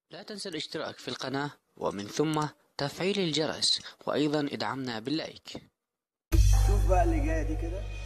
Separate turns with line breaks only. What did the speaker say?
لا تنسى الاشتراك في القناة ومن ثم تفعيل الجرس وأيضا ادعمنا باللايك
شوف بقى اللي جايه دي كده